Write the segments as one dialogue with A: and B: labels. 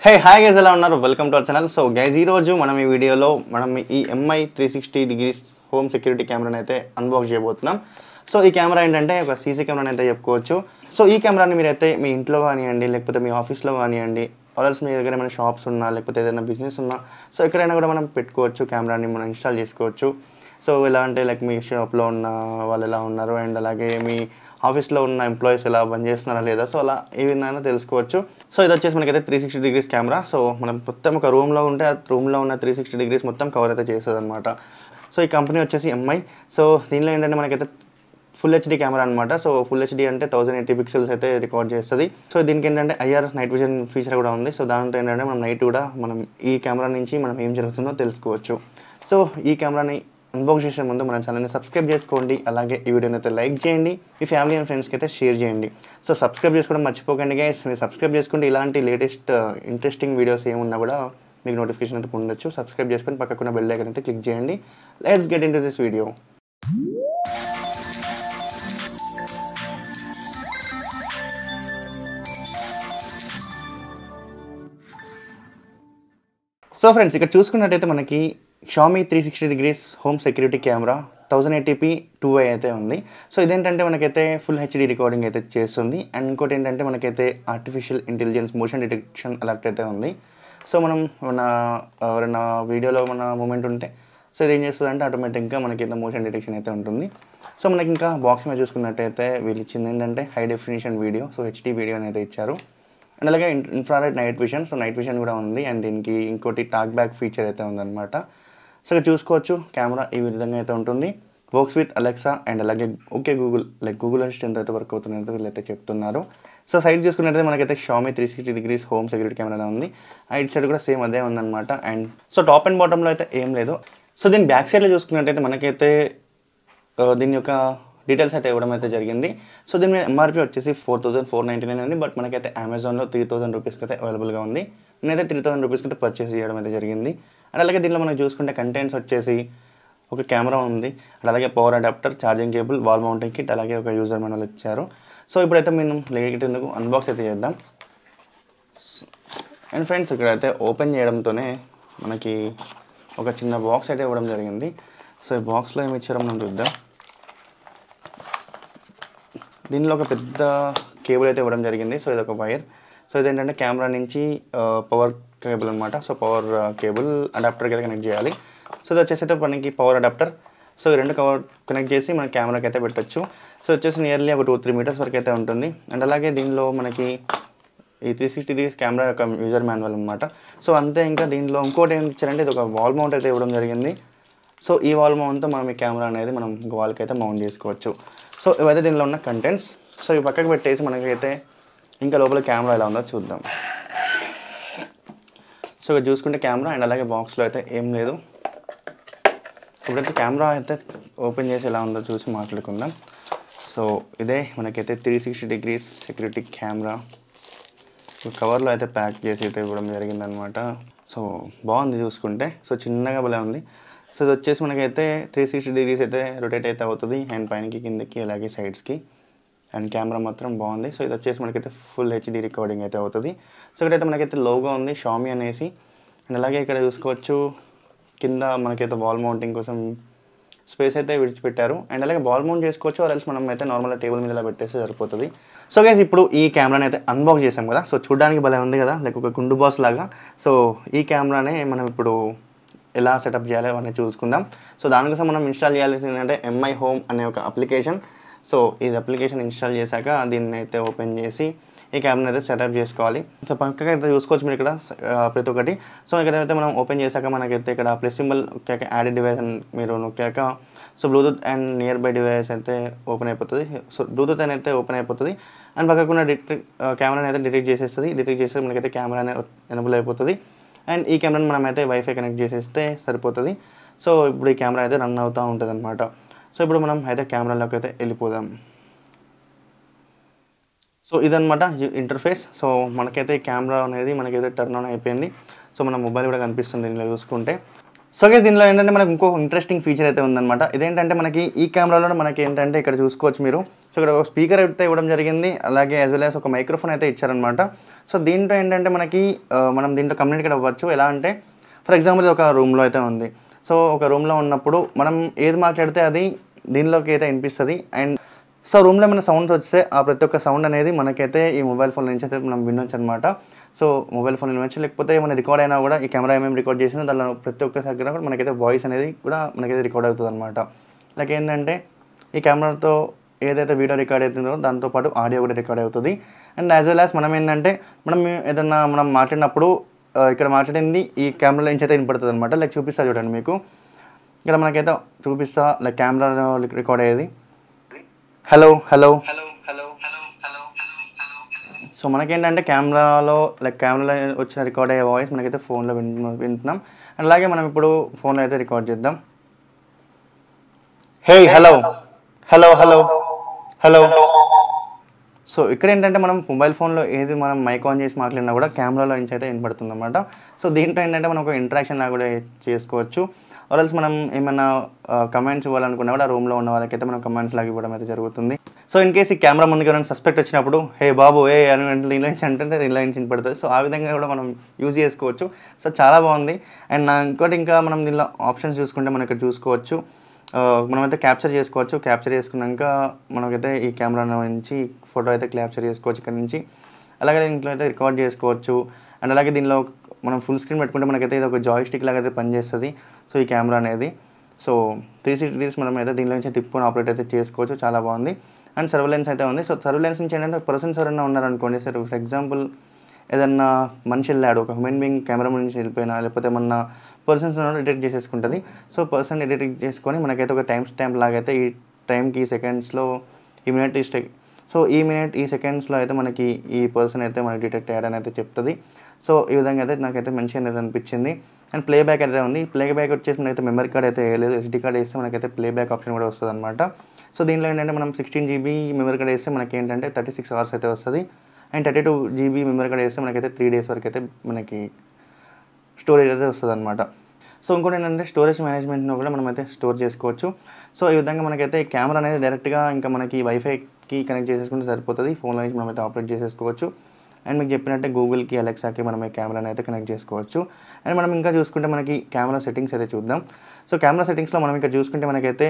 A: hey hi guys ఎలా ఉన్నారు welcome to our channel so guys ఈ రోజు మనం ఈ వీడియోలో మనం ఈ MI three sixty degrees home security కెమెరాని అయితే అన్బాక్స్ చేయబోతున్నాం సో ఈ కెమెరా ఏంటంటే ఒక సీసీ కెమెరాని అయితే చెప్పుకోవచ్చు సో ఈ కెమెరాని మీరైతే మీ ఇంట్లో కానివ్వండి లేకపోతే మీ ఆఫీస్లో కానివ్వండి ఆల్స్ మీ దగ్గర ఏమైనా షాప్స్ ఉన్నా లేకపోతే ఏదైనా బిజినెస్ ఉన్నా సో ఎక్కడైనా కూడా మనం పెట్టుకోవచ్చు కెమెరాని మనం ఇన్స్టాల్ చేసుకోవచ్చు సో ఎలా అంటే లైక్ మీ షాప్లో ఉన్న వాళ్ళు ఎలా ఉన్నారు అండ్ అలాగే మీ ఆఫీస్లో ఉన్న ఎంప్లాయీస్ ఎలా పని చేస్తున్నారా లేదా సో అలా ఏ విధంగా తెలుసుకోవచ్చు సో ఇది వచ్చేసి మనకైతే three sixty degrees camera so మనం మొత్తం ఒక రూమ్లో ఉంటే ఆ రూమ్లో ఉన్న త్రీ సిక్స్టీ డిగ్రీస్ మొత్తం కవర్ అయితే చేస్తుంది అనమాట సో ఈ కంపెనీ వచ్చేసి ఎంఐ సో దీనిలో ఏంటంటే మనకైతే ఫుల్ హెచ్డీ కెమెరా అనమాట సో ఫుల్ హెచ్డీ అంటే థౌసండ్ ఎయిటీ పిక్సెల్స్ అయితే రికార్డ్ చేస్తుంది సో దీనికి ఏంటంటే ఐఆర్ నైట్ విజన్ ఫీచర్ కూడా ఉంది సో దాంతో ఏంటంటే మనం నైట్ కూడా మనం ఈ కెమెరా నుంచి మనం ఏం జరుగుతుందో తెలుసుకోవచ్చు సో ఈ కెమెరాని అన్బాక్స్ చేసే ముందు మన ఛానల్ని సబ్స్క్రైబ్ చేసుకోండి అలాగే ఈ వీడియోని అయితే లైక్ చేయండి మీ ఫ్యామిలీ అండ్ ఫ్రెండ్స్కి అయితే షేర్ చేయండి సో సబ్స్క్రైబ్ చేసుకోవడం మర్చిపోకండి గైస్ మీరు సబ్స్క్రైబ్ చేసుకుంటే ఇలాంటి లేటెస్ట్ ఇంట్రెస్టింగ్ వీడియోస్ ఏమున్నా కూడా మీకు నోటిఫికేషన్ అయితే పొందొచ్చు సబ్స్క్రైబ్ చేసుకొని పక్కకున్న బెల్ ఐకన్ అయితే క్లిక్ చేయండి let's get into this video so friends ఇక్కడ చూసుకున్నట్టయితే మనకి Xiaomi three sixty degrees home security camera thousand eighty p two I అయితే ఉంది సో ఇదేంటంటే మనకైతే ఫుల్ హెచ్డీ రికార్డింగ్ అయితే చేస్తుంది అండ్ ఇంకోటి ఏంటంటే మనకైతే artificial intelligence motion detection alert అయితే ఉంది సో మనం మన ఎవరైనా వీడియోలో మన మూమెంట్ ఉంటే సో ఇది ఏం చేస్తుంది అంటే ఆటోమేటిక్గా మనకి మోషన్ డిటెక్షన్ అయితే ఉంటుంది సో మనకి ఇంకా బాక్స్ మీద చూసుకున్నట్టయితే వీళ్ళు ఇచ్చింది ఏంటంటే high definition video so HD video అనేది ఇచ్చారు అండ్ అలాగే infrared night vision so night vision కూడా ఉంది అండ్ దీనికి ఇంకోటి టాక్ బ్యాక్ ఫీచర్ అయితే ఉందన్నమాట సో ఇక్కడ చూసుకోవచ్చు కెమెరా ఈ విధంగా అయితే ఉంటుంది వర్క్స్ విత్ అలెక్సా అండ్ అలాగే okay Google like Google assistant అయితే వర్క్ అవుతున్నట్టు వీళ్ళైతే చెప్తున్నారు సో సైడ్ చూసుకున్నట్టయితే మనకైతే Xiaomi three sixty degrees home security camera ఉంది ఐట్ సైడ్ కూడా సేమ్ అదే ఉందన్నమాట అండ్ సో టాప్ అండ్ బాటంలో అయితే ఏం లేదు సో దీని బ్యాక్ సైడ్లో చూసుకున్నట్టయితే మనకైతే ఆ, దీని యొక్క డీటెయిల్స్ అయితే ఇవ్వడం అయితే జరిగింది సో దీని మీద ఎంఆర్పీ వచ్చేసి four thousand four ninety nine ఉంది బట్ మనకైతే అమెజాన్లో త్రీ థౌసండ్ రూపీస్కి అయితే అవైలబుల్గా ఉంది నేనైతే త్రీ థౌసండ్ రూపీస్కి అయితే పర్చేస్ చేయడం అయితే జరిగింది అండ్ అలాగే దీనిలో మనం చూసుకుంటే కంటెంట్స్ వచ్చేసి ఒక కెమెరా ఉంది అండ్ అలాగే power adapter charging cable wall mounting kit అలాగే ఒక యూజర్ మాన్యువల్ ఇచ్చారు సో ఇప్పుడైతే మేము లేట్ ఎందుకు అన్బాక్స్ అయితే చేద్దాం అండ్ ఫ్రెండ్స్ ఇక్కడైతే ఓపెన్ చేయడంతోనే మనకి ఒక చిన్న బాక్స్ అయితే ఇవ్వడం జరిగింది సో ఈ బాక్స్లో ఏమి ఇచ్చారో మనం చూద్దాం దీనిలో ఒక పెద్ద కేబుల్ అయితే ఇవ్వడం జరిగింది సో ఇది ఒక వైర్ సో ఇదేంటంటే కెమెరా నుంచి పవర్ కేబుల్ అనమాట సో పవర్ కేబుల్ అడాప్టర్కి అయితే కనెక్ట్ చేయాలి సో ఇది వచ్చేసి అయితే మనకి పవర్ అడాప్టర్ సో ఈ రెండు కవర్ కనెక్ట్ చేసి మన కెమెరాకి అయితే పెట్టచ్చు సో వచ్చేసి నియర్లీ ఒక టూ త్రీ మీటర్స్ వరకు అయితే ఉంటుంది అండ్ అలాగే దీనిలో మనకి ఈ త్రీ సిక్స్టీ డిగ్రీస్ కెమెరా యొక్క యూజర్ మాన్యువల్ అనమాట సో అంతే ఇంకా దీంట్లో ఇంకోటి ఏం ఇచ్చారంటే ఇది ఒక వాల్ మౌంట్ అయితే ఇవ్వడం జరిగింది సో ఈ వాల్ మౌంట్తో మనం ఈ కెమెరా అనేది మనం వాల్కి అయితే మౌంట్ చేసుకోవచ్చు సో ఇవైతే దీనిలో ఉన్న కంటెంట్స్ సో ఇవి పక్కకు పెట్టేసి మనకైతే ఇంకా లోపల కెమెరా ఎలా ఉందో చూద్దాం సో ఇక్కడ చూసుకుంటే కెమెరా అండ్ అలాగే బాక్స్లో అయితే ఏం లేదు ఇప్పుడైతే కెమెరా అయితే ఓపెన్ చేసి ఎలా ఉందో చూసి మాట్లాడుకుందాం సో ఇదే మనకైతే three sixty degrees security camera కవర్లో అయితే ప్యాక్ చేసి అయితే ఇవ్వడం జరిగిందనమాట సో బాగుంది చూసుకుంటే సో చిన్నగా భలే ఉంది సో ఇది వచ్చేసి మనకైతే త్రీ సిక్స్టీ డిగ్రీస్ అయితే రొటేట్ అయితే అవుతుంది అండ్ పైనకి కిందకి అలాగే సైడ్స్కి అండ్ కెమెరా మాత్రం బాగుంది సో ఇది వచ్చేసి మనకైతే ఫుల్ హెచ్డి రికార్డింగ్ అయితే అవుతుంది సో ఇక్కడైతే మనకైతే లోగో ఉంది షామీ అనేసి అండ్ అలాగే ఇక్కడ చూసుకోవచ్చు కింద మనకైతే వాల్ మౌంటింగ్ కోసం స్పేస్ అయితే విడిచిపెట్టారు అండ్ అలాగే బాల్ మౌంట్ చేసుకోవచ్చు ఆర్ఎల్స్ మనం అయితే నార్మల్గా టేబుల్ మీద ఇలా పెట్టేస్తే సరిపోతుంది సో గైస్ ఇప్పుడు ఈ కెమెరాని అయితే అన్బాక్స్ చేసాం కదా సో చూడడానికి భలే ఉంది కదా లైక్ ఒక గుండు బాస్ లాగా సో ఈ కెమెరానే మనం ఇప్పుడు ఎలా సెటప్ చేయాలి అవన్నీ చూసుకుందాం సో దానికోసం మనం ఇన్స్టాల్ చేయాల్సింది ఏంటంటే ఎంఐ హోమ్ అనే ఒక అప్లికేషన్ సో ఇది అప్లికేషన్ ఇన్స్టాల్ చేశాక దీన్ని అయితే ఓపెన్ చేసి ఈ కెమెరా అయితే సెటప్ చేసుకోవాలి సో పక్కగా అయితే చూసుకోవచ్చు మీరు ఇక్కడ ఆ, ప్రతి ఒక్కటి సో ఇక్కడైతే మనం ఓపెన్ చేశాక మనకైతే ఇక్కడ ప్లస్ సింబల్ నొక్కాక యాడ్ డివైస్ అని మీరు నొక్కాక so Bluetooth and nearby device అయితే ఓపెన్ అయిపోతుంది సో బ్లూటూత్ అని అయితే ఓపెన్ అయిపోతుంది అండ్ పక్కకున్న డిటెక్ట్ కెమెరాని అయితే డిటెక్ట్ చేసేస్తుంది డిటెక్ట్ చేస్తే మనకైతే కెమెరా అనేది ఎనబుల్ అయిపోతుంది అండ్ ఈ కెమెరాని మనం అయితే వైఫై కనెక్ట్ చేసేస్తే సరిపోతుంది సో ఇప్పుడు ఈ కెమెరా అయితే రన్ అవుతూ ఉంటుంది అనమాట సో ఇప్పుడు మనం అయితే కెమెరాలోకి అయితే వెళ్ళిపోదాం సో ఇదనమాట ఇంటర్ఫేస్ సో మనకైతే ఈ కెమెరా అనేది మనకైతే టర్న్ ఆన్ అయిపోయింది సో మన మొబైల్ కూడా కనిపిస్తుంది దీనిలో చూసుకుంటే సో గైస్ దీనిలో ఏంటంటే మనకు ఇంకో ఇంట్రెస్టింగ్ ఫీచర్ అయితే ఉందన్నమాట ఇదేంటంటే మనకి ఈ కెమెరాలో మనకి ఏంటంటే ఇక్కడ చూసుకోవచ్చు మీరు సో ఇక్కడ ఒక స్పీకర్ అయితే ఇవ్వడం జరిగింది అలాగే యాజ్ వెల్ యాజ్ ఒక మైక్రోఫోన్ అయితే ఇచ్చారనమాట సో దీంట్లో ఏంటంటే మనకి ఆ, మనం దీంట్లో కమ్యూనికేట్ అవ్వచ్చు ఎలా అంటే ఫర్ ఎగ్జాంపుల్ ఒక రూమ్లో అయితే ఉంది సో ఒక రూమ్లో ఉన్నప్పుడు మనం ఏది మాట్లాడితే అది దీనిలోకి అయితే వినిపిస్తుంది అండ్ సో రూమ్లో ఏమైనా సౌండ్స్ వస్తే ఆ ప్రతి ఒక్క సౌండ్ అనేది మనకైతే ఈ మొబైల్ ఫోన్ నుంచి అయితే మనం వినొచ్చు అనమాట సో మొబైల్ ఫోన్ వినొచ్చు లేకపోతే ఏమైనా రికార్డ్ అయినా కూడా ఈ కెమెరా ఏమేమి రికార్డ్ చేసిందో దానిలో ప్రతి ఒక్క దగ్గర కూడా మనకైతే వాయిస్ అనేది కూడా మనకైతే రికార్డ్ అవుతుంది అనమాట లైక్ ఏంటంటే ఈ కెమెరాతో ఏదైతే వీడియో రికార్డ్ అవుతుందో దాంతో పాటు ఆడియో కూడా రికార్డ్ అవుతుంది అండ్ యాజ్ వెల్ యాజ్ మనం ఏంటంటే మనం ఏదన్నా మనం మాట్లాడినప్పుడు ఆ, ఇక్కడ మాట్లాడింది ఈ కెమెరా నుంచి అయితే వినపడుతుంది అనమాట లైక్ చూపిస్తా చూడండి మీకు ఇక్కడ మనకైతే చూపిస్తా లైక్ కెమెరాలో రికార్డ్ అయ్యేది హలో హలో సో మనకేంటంటే కెమెరాలో లైక్ కెమెరాలో వచ్చిన రికార్డ్ అయ్యే వాయిస్ మనకైతే ఫోన్లో విన్ వింటున్నాం అండ్ అలాగే మనం ఇప్పుడు ఫోన్లో అయితే రికార్డ్ చేద్దాం hey hello hello hello hello so ఇక్కడ ఏంటంటే మనం మొబైల్ ఫోన్లో ఏది మనం మైక్ ఆన్ చేసి మాట్లాడినా కూడా కెమెరాలో నుంచి అయితే వినపడుతుంది అనమాట సో దీంట్లో ఏంటంటే మనం ఒక ఇంటరాక్షన్ లాగా కూడా చేసుకోవచ్చు ఆర్ఎల్స్ మనం ఏమైనా కమెంట్స్ ఇవ్వాలనుకున్నా కూడా రూమ్లో ఉన్న వాళ్ళకైతే మనం కమెంట్స్ లాగా ఇవ్వడం అయితే జరుగుతుంది సో ఇన్ కేసు ఈ కెమెరా ముందుకు ఎవరైనా సస్పెక్ట్ వచ్చినప్పుడు హే బాబు ఏ అని అంటే దీనిలో నుంచి అంటే దీనిలో నుంచి వినపడుతుంది సో ఆ విధంగా కూడా మనం యూజ్ చేసుకోవచ్చు సో చాలా బాగుంది అండ్ నా ఇంకోటి ఇంకా మనం దీనిలో ఆప్షన్స్ చూసుకుంటే మనం ఇక్కడ చూసుకోవచ్చు ఆ, మనమైతే క్యాప్చర్ చేసుకోవచ్చు క్యాప్చర్ చేసుకున్నాక మనకైతే ఈ కెమెరా నుంచి ఫోటో అయితే క్యాప్చర్ చేసుకోవచ్చు ఇక్కడ నుంచి అలాగే దీంట్లో అయితే రికార్డ్ చేసుకోవచ్చు అండ్ అలాగే దీనిలో మనం ఫుల్ స్క్రీన్ పెట్టుకుంటే మనకైతే ఇది ఒక జాయ్ స్టిక్ లాగా అయితే పనిచేస్తుంది సో ఈ కెమెరా అనేది సో త్రీ సిక్స్టీ డిగ్రీస్ మనం అయితే దీనిలో నుంచి తిప్పుకొని ఆపరేట్ అయితే చేసుకోవచ్చు చాలా బాగుంది అండ్ సర్వలెన్స్ అయితే ఉంది సో సర్వలెన్స్ నుంచి ఏంటంటే పర్సన్స్ ఎవరైనా ఉన్నారనుకోండి సార్ ఫర్ ఎగ్జాంపుల్ ఏదన్నా మనిషి వెళ్ళాడు ఒక హ్యూమన్ బీయింగ్ కెమెరా నుంచి వెళ్ళిపోయినా లేకపోతే ఏమన్నా పర్సన్స్ డిటెక్ట్ చేసేసుకుంటుంది సో పర్సన్ డిటెక్ట్ చేసుకొని మనకైతే ఒక టైం స్టాంప్ లాగా అయితే ఈ టైంకి ఈ సెకండ్స్లో ఈ మినిట్ ఈ స్టెక్ సో ఈ మినిట్ ఈ సెకండ్స్లో అయితే మనకి ఈ పర్సన్ అయితే మనకి డిటెక్ట్ అయ్యాడని అయితే చెప్తుంది సో ఈ విధంగా అయితే నాకైతే మంచిగా అనేది అనిపించింది అండ్ ప్లే బ్యాక్ అయితే ఉంది ప్లే బ్యాక్ వచ్చేసి మనకైతే మెమరీ కార్డ్ అయితే వేయలేదు ఎస్డి కార్డ్ వేస్తే మనకైతే ప్లే బ్యాక్ ఆప్షన్ కూడా వస్తుంది అనమాట సో దీనిలో ఏంటంటే మనం సిక్స్టీన్ జీబీ మెమరీ కార్డ్ వేస్తే మనకి ఏంటంటే థర్టీ సిక్స్ అవర్స్ అయితే వస్తుంది and thirty two GB memory card వేస్తే మనకైతే త్రీ డేస్ వరకు అయితే మనకి స్టోరేజ్ అయితే వస్తుంది అనమాట సో ఇంకోటి ఏంటంటే స్టోరేజ్ మేనేజ్మెంట్ను కూడా మనం అయితే స్టోర్ చేసుకోవచ్చు సో ఈ విధంగా మనకైతే ఈ కెమెరా అనేది డైరెక్ట్గా ఇంకా మనకి వైఫైకి కనెక్ట్ చేసేసుకుంటే సరిపోతుంది ఫోన్లో నుంచి మనం అయితే ఆపరేట్ చేసేసుకోవచ్చు అండ్ మీకు చెప్పినట్టే గూగుల్కి అలెక్సాకి మనం ఈ కెమెరాని అయితే కనెక్ట్ చేసుకోవచ్చు అండ్ మనం ఇంకా చూసుకుంటే మనకి కెమెరా సెట్టింగ్స్ అయితే చూద్దాం సో కెమెరా సెట్టింగ్స్లో మనం ఇక్కడ చూసుకుంటే మనకైతే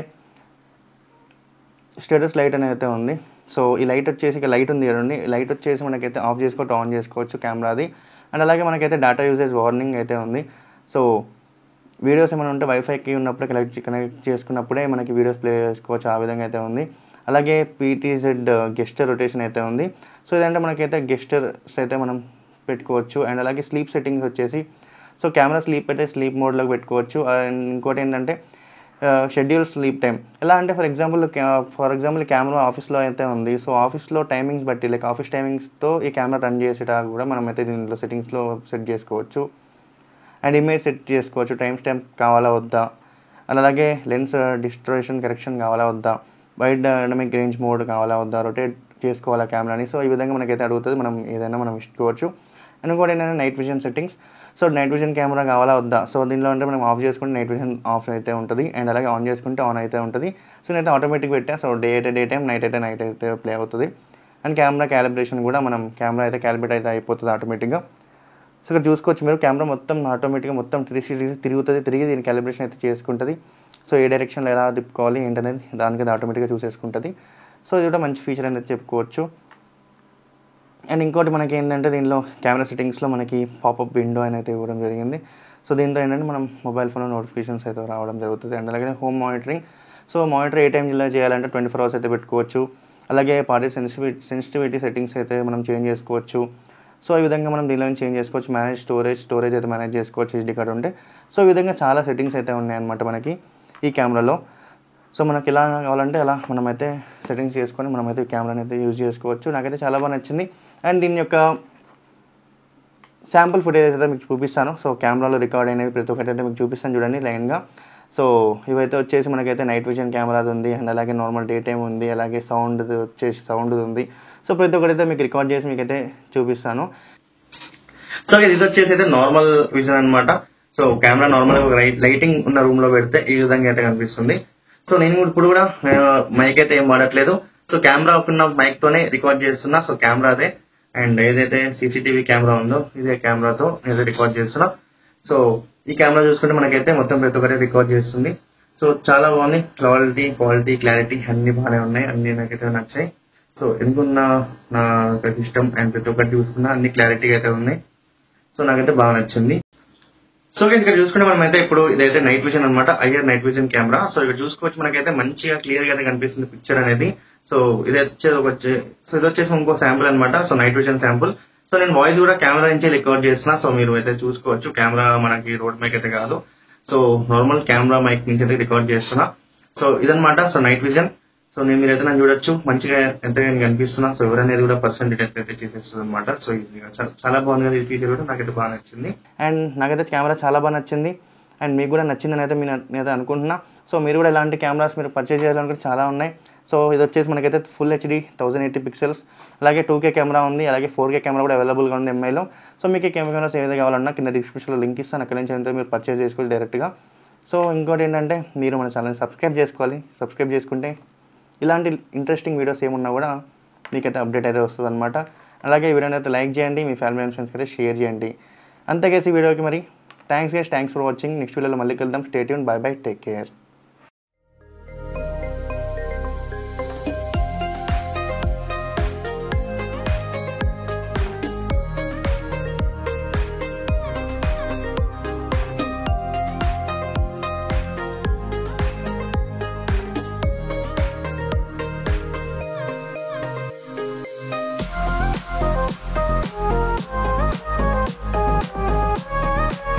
A: స్టేటస్ లైట్ అనేది అయితే ఉంది సో ఈ లైట్ వచ్చేసి ఇక లైట్ ఉంది కదండి ఈ లైట్ వచ్చేసి మనకైతే ఆఫ్ చేసుకోవచ్చు ఆన్ చేసుకోవచ్చు కెమెరాది అండ్ అలాగే మనకైతే డేటా యూసేజ్ వార్నింగ్ అయితే ఉంది సో వీడియోస్ ఏమైనా ఉంటే వైఫైకి ఉన్నప్పుడు కనెక్ట్ కనెక్ట్ చేసుకున్నప్పుడే మనకి వీడియోస్ ప్లే చేసుకోవచ్చు ఆ విధంగా అయితే ఉంది అలాగే పీటీజెడ్ గెస్టర్ రొటేషన్ అయితే ఉంది సో ఇదంటే మనకైతే గెస్టర్స్ అయితే మనం పెట్టుకోవచ్చు అండ్ అలాగే స్లీప్ సెట్టింగ్స్ వచ్చేసి సో కెమెరా స్లీప్ అయితే స్లీప్ మోడ్లోకి పెట్టుకోవచ్చు అండ్ ఇంకోటి ఏంటంటే షెడ్యూల్ స్లీప్ టైం ఎలా అంటే for example for example camera ఆఫీస్లో అయితే ఉంది సో ఆఫీస్లో టైమింగ్స్ బట్టి లైక్ ఆఫీస్ టైమింగ్స్తో ఈ కెమెరా రన్ చేసేట కూడా మనం అయితే దీనిలో సెట్టింగ్స్లో సెట్ చేసుకోవచ్చు అండ్ ఇమేజ్ సెట్ చేసుకోవచ్చు టైం స్టాంప్ కావాలా వద్దా అండ్ అలాగే లెన్స్ డిస్ట్రోయేషన్ కరెక్షన్ కావాలా వద్దా వైడ్ డైనమిక్ రేంజ్ మోడ్ కావాలా వద్దా రొటేట్ చేసుకోవాలా కెమెరాని సో ఈ విధంగా మనకైతే అడుగుతుంది మనం ఏదైనా మనం ఇచ్చుకోవచ్చు అండ్ ఇంకోటి ఏంటంటే night vision settings so night vision camera కావాలా వద్దా సో దీనిలో అంటే మనం ఆఫ్ చేసుకుంటే నైట్ విజన్ ఆఫ్ అయితే ఉంటుంది అండ్ అలాగే ఆన్ చేసుకుంటే ఆన్ అయితే ఉంటుంది సో నేనైతే ఆటోమేటిక్ పెట్టా సో డే అయితే డే టైం నైట్ అయితే నైట్ అయితే ప్లే అవుతుంది అండ్ కెమెరా క్యాలిబ్రేషన్ కూడా మనం కెమెరా అయితే క్యాలిబ్రేట్ అయితే అయిపోతుంది ఆటోమేటిక్గా సో ఇక్కడ చూసుకోవచ్చు మీరు కెమెరా మొత్తం ఆటోమేటిక్గా మొత్తం త్రీ సిక్స్టీ తిరుగుతుంది తిరిగి దీని క్యాలిబ్రేషన్ అయితే చేసుకుంటుంది సో ఏ డైరెక్షన్లో ఎలా తిప్పుకోవాలి ఏంటనేది దానికి అది ఆటోమేటిక్గా చూసేసుకుంటుంది సో ఇది కూడా మంచి ఫీచర్ అనేది చెప్పుకోవచ్చు అండ్ ఇంకోటి మనకి ఏంటంటే దీనిలో కెమెరా సెట్టింగ్స్లో మనకి పాపప్ విండో అని అయితే ఇవ్వడం జరిగింది సో దీంతో ఏంటంటే మనం మొబైల్ ఫోన్లో నోటిఫికేషన్స్ అయితే రావడం జరుగుతుంది అండ్ అలాగే హోమ్ మానిటరింగ్ సో మానిటర్ ఏ టైం జిల్లా చేయాలంటే ట్వంటీ ఫోర్ అవర్స్ అయితే పెట్టుకోవచ్చు అలాగే పార్టీ సెన్సిటివిటీ సెన్సిటివిటీ సెట్టింగ్స్ అయితే మనం చేంజ్ చేసుకోవచ్చు సో ఈ విధంగా మనం దీనిలో చేంజ్ చేసుకోవచ్చు మేనేజ్ స్టోరేజ్ స్టోరేజ్ అయితే మేనేజ్ చేసుకోవచ్చు హెచ్డీ కార్డ్ ఉంటే సో ఈ విధంగా చాలా సెట్టింగ్స్ అయితే ఉన్నాయన్నమాట మనకి ఈ కెమెరాలో సో మనకి ఎలా కావాలంటే అలా మనమైతే సెట్టింగ్స్ చేసుకొని మనమైతే కెమెరాని అయితే యూజ్ చేసుకోవచ్చు నాకైతే చాలా బాగా నచ్చింది అండ్ దీని యొక్క శాంపుల్ ఫుటేజ్ అయితే మీకు చూపిస్తాను సో కెమెరాలో రికార్డ్ అయినవి ప్రతి ఒక్కటి అయితే మీకు చూపిస్తాను చూడండి లైన్గా సో ఇవైతే వచ్చేసి మనకైతే నైట్ విజన్ కెమెరాది ఉంది అండ్ అలాగే నార్మల్ డే టైం ఉంది అలాగే సౌండ్ వచ్చేసి సౌండ్ ఉంది సో ప్రతి ఒక్కటైతే మీకు రికార్డ్ చేసి మీకైతే చూపిస్తాను సో ఇది వచ్చేసి అయితే నార్మల్ విజన్ అనమాట సో కెమెరా నార్మల్ లైటింగ్ ఉన్న రూమ్ లో పెడితే ఈ విధంగా అయితే కనిపిస్తుంది సో నేను కూడా ఇప్పుడు కూడా మైక్ అయితే ఏం వాడట్లేదు సో కెమెరా ఉన్న మైక్ తోనే రికార్డ్ చేస్తున్నా సో కెమెరా అదే అండ్ ఏదైతే సీసీటీవీ కెమెరా ఉందో ఇదే కెమెరాతో ఏదైతే రికార్డ్ చేస్తున్నా సో ఈ కెమెరా చూసుకుంటే మనకైతే మొత్తం ప్రతి ఒక్కటి రికార్డ్ చేస్తుంది సో చాలా బాగుంది క్వాలిటీ క్వాలిటీ క్లారిటీ అన్ని బాగానే ఉన్నాయి అన్ని నాకైతే నచ్చాయి సో ఎందుకున్న నాకు ఇష్టం అండ్ ప్రతి ఒక్కటి చూసుకున్నా అన్ని క్లారిటీగా అయితే ఉన్నాయి సో నాకైతే బాగా నచ్చింది సో గైస్ ఇక్కడ చూసుకుంటే మనం అయితే ఇప్పుడు ఇదైతే నైట్ విజన్ అనమాట IR night vision camera so ఇక్కడ చూసుకోవచ్చు మనకైతే మంచిగా క్లియర్ గా కనిపిస్తుంది పిక్చర్ అనేది సో ఇది వచ్చేది ఒక వచ్చే- సో ఇది వచ్చేసి ఇంకో శాంపుల్ అనమాట so night vision sample so నేను వాయిస్ కూడా కెమెరా నుంచి రికార్డ్ చేస్తున్నా సో మీరు అయితే చూసుకోవచ్చు కెమెరా మనకి రోడ్ మైక్ అయితే కాదు సో నార్మల్ కెమెరా మైక్ నుంచి అయితే రికార్డ్ చేస్తున్నా సో ఇదనమాట సో నైట్ విజన్ సో నేను మీరైతే నన్ను చూడొచ్చు మంచిగా ఎంతగా నేను కనిపిస్తున్నా సో ఎవరనేది కూడా పర్సన్ డీటెయిల్స్ అయితే చేసేస్తుంది అనమాట సో ఈజీగా చా- చాలా బాగుంది కదా ఈ ఫీచర్ కూడా నాకైతే బాగా నచ్చింది అండ్ నాకైతే కెమెరా చాలా బాగా నచ్చింది అండ్ మీకు కూడా నచ్చిందని అయితే మీ నేనైతే అనుకుంటున్నా సో మీరు కూడా ఇలాంటి కెమెరాస్ మీరు పర్చేజ్ చేయాలనుకుంటే చాలా ఉన్నాయి సో ఇది వచ్చేసి మనకైతే full HD thousand eighty pixels అలాగే టూ కే కెమెరా ఉంది అలాగే ఫోర్ కే కెమెరా కూడా అవైలబుల్గా ఉంది ఎంఐలో సో మీకు ఈ కెమెరాస్ ఏదైతే కావాలన్నా కింద డిస్క్రిప్షన్లో లింక్ ఇస్తాను అక్కడ నుంచి అయితే మీరు పర్చేజ్ చేసుకోవాలి డైరెక్ట్గా సో ఇంకోటి ఏంటంటే మీరు మన ఛానల్ సబ్స్క్రైబ్ చేసుకోవాలి సబ్స్క్రైబ్ చేసుకుంటే ఇలాంటి ఇంట్రెస్టింగ్ వీడియోస్ ఏమున్నా కూడా మీకైతే అప్డేట్ అయితే వస్తుంది అనమాట అలాగే ఈ వీడియోని అయితే లైక్ చేయండి మీ ఫ్యామిలీ అండ్ ఫ్రెండ్స్కి అయితే షేర్ చేయండి అంతకేసి ఈ వీడియోకి మరి thanks guys thanks for watching next వీడియోలో మళ్ళీ కలుద్దాం స్టేట్ యూన్ బై బై టేక్ కేర్